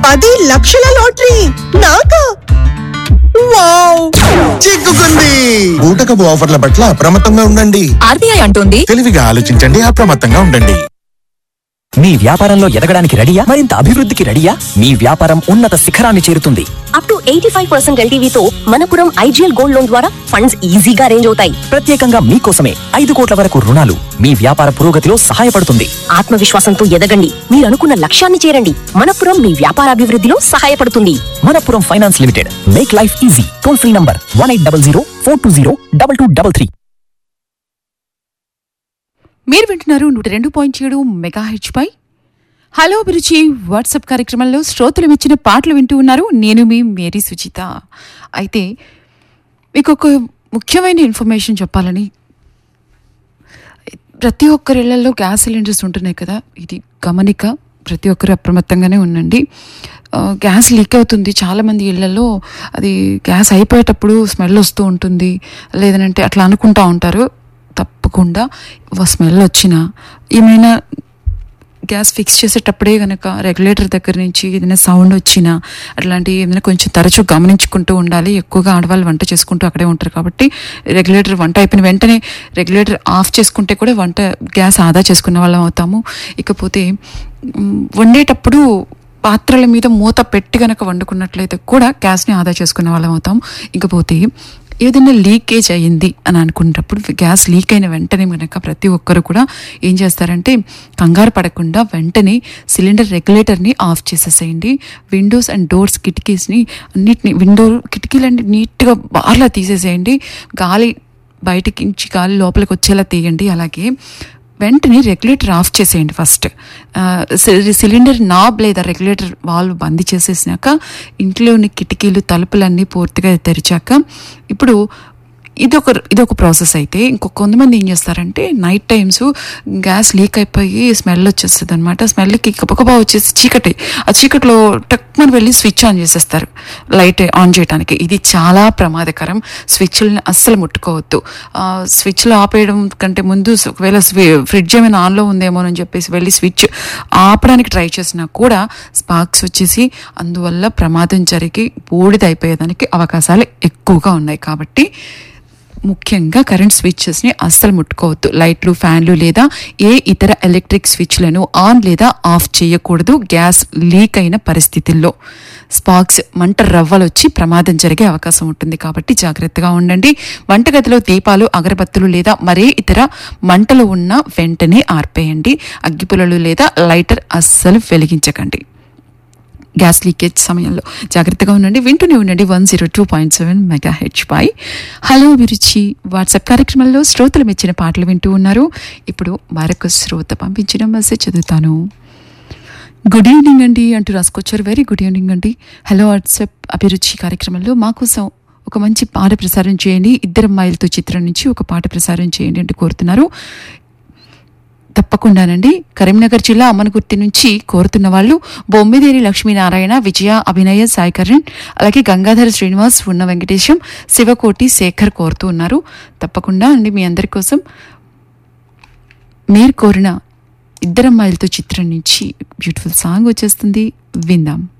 పది లక్షల లాటరీ నాకా వావ్ చిక్కుకుంది ఊటకపు ఆఫర్ల పట్ల అప్రమత్తంగా ఉండండి ఆర్బీఐ అంటోంది తెలివిగా ఆలోచించండి అప్రమత్తంగా ఉండండి మీ వ్యాపారంలో ఎదగడానికి రెడీయా మరింత అభివృద్ధికి రెడీయా మీ వ్యాపారం ఉన్నత శిఖరాన్ని చేరుతుంది up to eighty five percent ఎల్టీవీతో మనపురం ఐజీఎల్ గోల్డ్ లోన్ ద్వారా ఫండ్స్ ఈజీగా అరేంజ్ అవుతాయి ప్రత్యేకంగా మీకోసమే ఐదు కోట్ల వరకు రుణాలు మీ వ్యాపార పురోగతిలో సహాయపడుతుంది ఆత్మవిశ్వాసంతో ఎదగండి మీరు అనుకున్న లక్ష్యాన్ని చేరండి మనపురం మీ వ్యాపారాభివృద్ధిలో సహాయపడుతుంది Manappuram finance limited make life easy toll free number one eight double zero four two zero double two double three మీరు వింటున్నారు నూట రెండు పాయింట్ ఏడు మెగా హెచ్ పై హలో అభిరుచి వాట్సాప్ కార్యక్రమంలో శ్రోతలు ఇచ్చిన పాటలు వింటూ ఉన్నారు నేను మీ మేరీ సుచిత అయితే మీకు ఒక ముఖ్యమైన ఇన్ఫర్మేషన్ చెప్పాలని ప్రతి ఒక్కరి ఇళ్లలో గ్యాస్ సిలిండర్స్ ఉంటున్నాయి కదా ఇది గమనిక ప్రతి ఒక్కరు అప్రమత్తంగానే ఉండండి ఆ, గ్యాస్ లీక్ అవుతుంది చాలామంది ఇళ్లలో అది గ్యాస్ అయిపోయేటప్పుడు స్మెల్ వస్తూ ఉంటుంది లేదనంటే అట్లా అనుకుంటా ఉంటారు తప్పకుండా స్మెల్ వచ్చినా ఏమైనా గ్యాస్ ఫిక్స్ చేసేటప్పుడే కనుక రెగ్యులేటర్ దగ్గర నుంచి ఏదైనా సౌండ్ వచ్చినా అట్లాంటి ఏదైనా కొంచెం తరచూ గమనించుకుంటూ ఉండాలి ఎక్కువగా ఆడవాళ్ళు వంట చేసుకుంటూ అక్కడే ఉంటారు కాబట్టి రెగ్యులేటర్ వంట అయిపోయిన వెంటనే రెగ్యులేటర్ ఆఫ్ చేసుకుంటే కూడా వంట గ్యాస్ ఆదా చేసుకున్న వాళ్ళం అవుతాము ఇకపోతే మ్, వండేటప్పుడు పాత్రల మీద మూత పెట్టి గనక వండుకున్నట్లయితే కూడా గ్యాస్ని ఆదా చేసుకునే వాళ్ళం అవుతాం ఇకపోతే ఏదైనా లీకేజ్ అయ్యింది అని అనుకున్నప్పుడు గ్యాస్ లీక్ అయిన వెంటనే కనుక ప్రతి ఒక్కరు కూడా ఏం చేస్తారంటే కంగారు పడకుండా వెంటనే సిలిండర్ రెగ్యులేటర్ని ఆఫ్ చేసేసేయండి విండోస్ అండ్ డోర్స్ కిటికీస్ని అన్నిటిని విండో కిటికీలన్నీ నీట్గా బార్లా తీసేసేయండి గాలి బయటికి నుంచి గాలి లోపలికి వచ్చేలా తీయండి అలాగే వెంటనే రెగ్యులేటర్ ఆఫ్ చేసేయండి ఫస్ట్ ఆ, సి- సిలిండర్ నాబ్ లేదా రెగ్యులేటర్ వాల్వ్ బంద్ చేసేసినాక ఇంట్లోని కిటికీలు తలుపులన్నీ పూర్తిగా తెరిచాక ఇప్పుడు ఇదొక ఇదొక ప్రాసెస్ అయితే ఇంకొక కొంతమంది ఏం చేస్తారంటే నైట్ టైమ్స్ గ్యాస్ లీక్ అయిపోయి స్మెల్ వచ్చేస్తుంది అనమాట స్మెల్కి కపకపా వచ్చేసి చీకటి ఆ చీకటిలో టక్మని వెళ్ళి స్విచ్ ఆన్ చేసేస్తారు లైట్ ఆన్ చేయడానికి ఇది చాలా ప్రమాదకరం స్విచ్ని అస్సలు ముట్టుకోవద్దు ఆ, స్విచ్లు ఆపేయడం కంటే ముందు ఒకవేళ స్వి- ఫ్రిడ్జ్ ఏమైనా ఆన్లో ఉందేమో అని చెప్పేసి వెళ్ళి స్విచ్ ఆపడానికి ట్రై చేసినా కూడా స్పార్క్స్ వచ్చేసి అందువల్ల ప్రమాదం జరిగి బూడిద అయిపోయేదానికి అవకాశాలు ఎక్కువగా ఉన్నాయి కాబట్టి ముఖ్యంగా కరెంట్ స్విచ్చెస్ని అస్సలు ముట్టుకోవద్దు లైట్లు ఫ్యాన్లు లేదా ఏ ఇతర ఎలక్ట్రిక్ స్విచ్లను ఆన్ లేదా ఆఫ్ చేయకూడదు గ్యాస్ లీక్ అయిన పరిస్థితుల్లో స్పార్క్స్ మంట రవ్వలు వచ్చి ప్రమాదం జరిగే అవకాశం ఉంటుంది కాబట్టి జాగ్రత్తగా ఉండండి వంటగదిలో దీపాలు అగరబత్తులు లేదా మరే ఇతర మంటలు ఉన్న వెంటనే ఆర్పేయండి అగ్గిపుల్లలు లేదా లైటర్ అస్సలు వెలిగించకండి గ్యాస్ లీకేజ్ సమయంలో జాగ్రత్తగా ఉండండి వింటూనే ఉండండి one zero two point seven mega H పై హలో అభిరుచి వాట్సాప్ కార్యక్రమంలో శ్రోతలు మెచ్చిన పాటలు వింటూ ఉన్నారు ఇప్పుడు మరొక శ్రోత పంపించిన మెసేజ్ చదువుతాను గుడ్ ఈవినింగ్ అండి అంటూ రాసుకొచ్చారు వెరీ గుడ్ ఈవినింగ్ అండి హలో వాట్సాప్ అభిరుచి కార్యక్రమంలో మా కోసం ఒక మంచి పాట ప్రసారం చేయండి ఇద్దరు అమ్మాయిలతో చిత్రం నుంచి ఒక పాట ప్రసారం చేయండి అంటూ కోరుతున్నారు తప్పకుండానండి కరీంనగర్ జిల్లా అమ్మనగుర్తి నుంచి కోరుతున్న వాళ్ళు బొమ్మిదేరి లక్ష్మీనారాయణ విజయ అభినయ సాయికరణ్ అలాగే గంగాధర శ్రీనివాస్ ఉన్న వెంకటేశం శివకోటి శేఖర్ కోరుతూ ఉన్నారు తప్పకుండా అండి మీ అందరి కోసం మీరు కోరిన ఇద్దరమ్మాయిలతో చిత్రం నుంచి బ్యూటిఫుల్ సాంగ్ వచ్చేస్తుంది విందాం